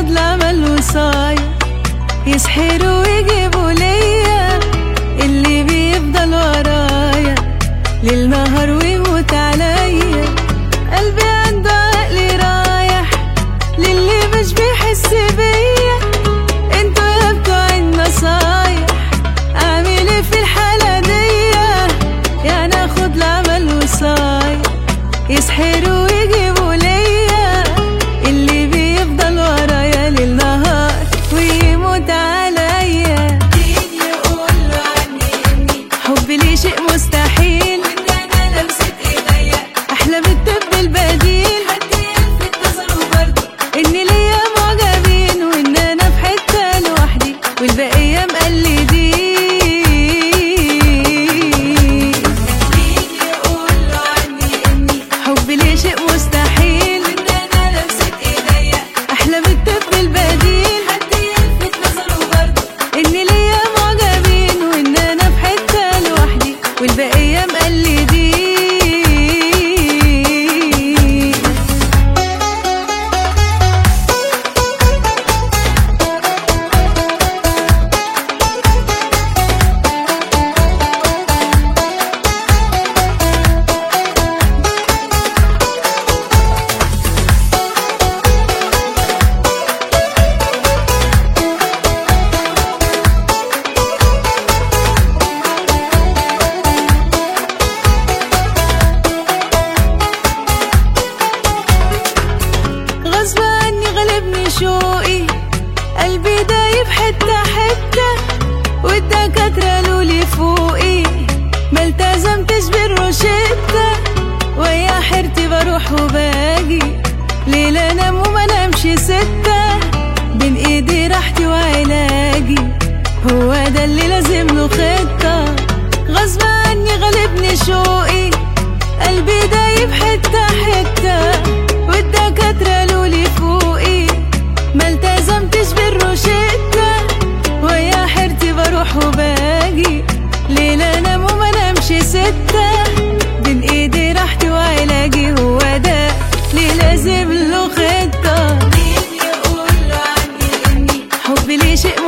اخد العمل وصايا يسحروا ويجيبوا ليا اللي بيفضل ورايا ليل نهار ويموت عليا قلبي عنده عقلي رايح للي مش بيحس بيا انتوا يا بتوع النصايح اعمل ايه في الحالة دي يعني اخد العمل وصايا يسحروا ويجيبوا ليا اللي بيفضل ورايا ليل نهار ويموت عليا مين يقول له عني اني حبي ليه شيء مستحيل وان انا لمست ايديا احلى بالطب البديل حد يلفت نظره برضه ان ليا معجبين وان انا في حته لوحدي والبقيه مقلدين مين يقول له عني اني حبي ليه شيء مستحيل وان انا لمست ايديا احلى بالطب البديل حد يلفت نظره برضه ان ليا معجبين وان انا في حته لوحدي والبقيه مقلدين غصب عني غلبني شوقي قلبي دايب حتة حتة والدكاترة قالولي فوقي ما التزمتش بالروشتة ويا حيرتي بروح وباجي ليل انام وما نامش ستة بين ايدي راحتي وعلاجي هو ده اللي لازم له خطة غصب عني غلبني شوقي قلبي دايب حتة حتة والدكاترة قالولي فوقي ما التزمتش بالروشتة ويا حيرتي بروح وباجي ليل انام وما نامش ستة بين ايدي راحتي وعلاجي هو ده اللي لازم له خطة مين يقول له عني اني حبي ليه شيء